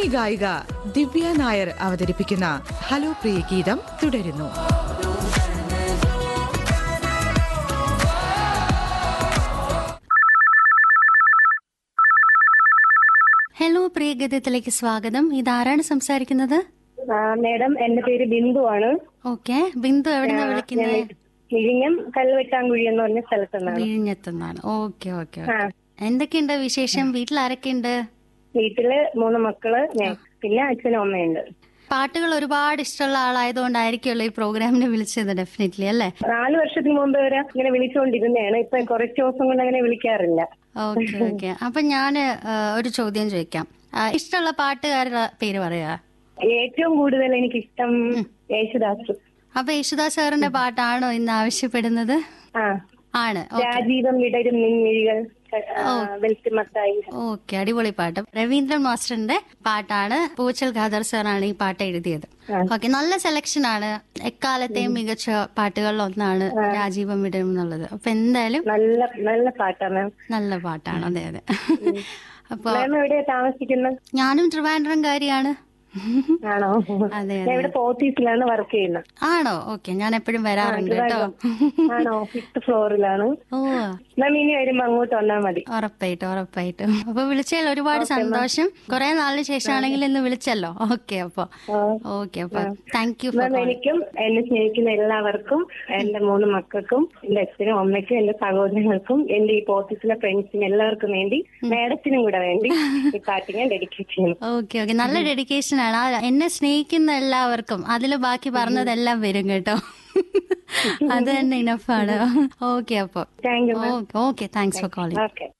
ഗായിക ദിവ്യ നായർ അവതരിപ്പിക്കുന്ന ഹലോ പ്രിയ ഗീതം തുടരുന്നു ഹലോ പ്രിയഗീതത്തിലേക്ക് സ്വാഗതം ഇതാരാണ് സംസാരിക്കുന്നത് ആ, മേഡം എന്റെ പേര് ബിന്ദു ആണ് ഓക്കെ ബിന്ദു എവിടെന്നാ വിളിക്കുന്നത് കിഴിഞ്ഞം കല്ലുവെട്ടാങ്കുഴി എന്ന് പറഞ്ഞ സ്ഥലത്ത് നിന്നാണ് വിഴിഞ്ഞത്തുനിന്നാണ് ഓക്കെ ഓക്കെ ആ. എന്തൊക്കെയുണ്ട് വിശേഷം വീട്ടിൽ ആരൊക്കെയുണ്ട് വീട്ടില് മൂന്ന് മക്കള് ഞാൻ പിന്നെ അച്ഛനും അമ്മയുണ്ട് പാട്ടുകൾ ഒരുപാട് ഇഷ്ടമുള്ള ആളായതുകൊണ്ടായിരിക്കുമല്ലോ ഈ പ്രോഗ്രാമിന് വിളിച്ചത് ഡെഫിനറ്റ്ലി അല്ലേ നാല് വർഷത്തിന് മുമ്പ് വരെ ഇങ്ങനെ വിളിച്ചുകൊണ്ടിരുന്നതാണ് ഇപ്പൊ കുറച്ച് ദിവസം കൊണ്ട് അങ്ങനെ വിളിക്കാറില്ല ഓക്കെ ഓക്കെ അപ്പൊ ഞാന് ആ, ഒരു ചോദ്യം ചോദിക്കാം ആ, ഇഷ്ടമുള്ള പാട്ടുകാരുടെ പേര് പറയാ ഏറ്റവും കൂടുതൽ എനിക്ക് ഇഷ്ടം യേശുദാസ് അപ്പൊ യേശുദാസ് സാറിന്റെ പാട്ടാണോ ഇന്ന് ആവശ്യപ്പെടുന്നത് ആ ആണ് രാജീവം വിടരും നിൻമിഴികൾ വെൽത്തിമത്തായി ഓക്കെ അടിപൊളി പാട്ട് രവീന്ദ്രൻ മാസ്റ്ററിന്റെ പാട്ടാണ് പൂച്ചൽ ഖാദർ സാറാണ് ഈ പാട്ട് എഴുതിയത് ഓക്കെ നല്ല സെലക്ഷൻ ആണ് എക്കാലത്തെയും മികച്ച പാട്ടുകളിൽ ഒന്നാണ് രാജീവം വിടരും എന്നുള്ളത് അപ്പൊ എന്തായാലും നല്ല നല്ല പാട്ടാ മാം നല്ല പാട്ടാണ് അതെ അതെ അപ്പൊ മാം എവിടെയാ താമസിക്കുന്നത് ഞാനും ട്രിവാൻഡ്രംകാരിയാണ് ആണോ അതെ ഞാൻ ഇവിടെ ഓഫീസിലാണ് വർക്ക് ചെയ്യുന്നത് ആണോ ഓക്കെ ഞാൻ എപ്പോഴും വരാറുണ്ട് കേട്ടോ ആണോ ഫിഫ്ത് ഫ്ലോറിലാണ് ഓ മാം ഇനി വരുമ്പോ അങ്ങോട്ട് വന്നാൽ മതി ഉറപ്പായിട്ടും ഉറപ്പായിട്ടും അപ്പൊ വിളിച്ചതിൽ ഒരുപാട് സന്തോഷം കുറെ നാളിന് ശേഷമാണെങ്കിൽ ഇന്ന് വിളിച്ചല്ലോ ഓക്കെ അപ്പൊ ഓക്കെ അപ്പൊ താങ്ക് യു മാം എനിക്കും എന്നെ സ്നേഹിക്കുന്ന എല്ലാവർക്കും എന്റെ മൂന്ന് മക്കൾക്കും എന്റെ അച്ഛനും അമ്മയ്ക്കും എന്റെ സഹോദരങ്ങൾക്കും എന്റെ ഈ ഓഫീസിലെ ഫ്രണ്ട്സിനും എല്ലാവർക്കും വേണ്ടി മാഡത്തിനും കൂടെ വേണ്ടി ഈ പാട്ട് ഞാൻ ഡെഡിക്കേറ്റ് ചെയ്യുന്നു ഓക്കെ ഓക്കെ നല്ല ഡെഡിക്കേഷൻ ആണ് ആ, എന്നെ സ്നേഹിക്കുന്ന എല്ലാവർക്കും അതിൽ ബാക്കി പറഞ്ഞതെല്ലാം വരും കേട്ടോ അത് തന്നെ ഇനഫാണ് ഓക്കെ അപ്പൊ thank you okay thanks for calling okay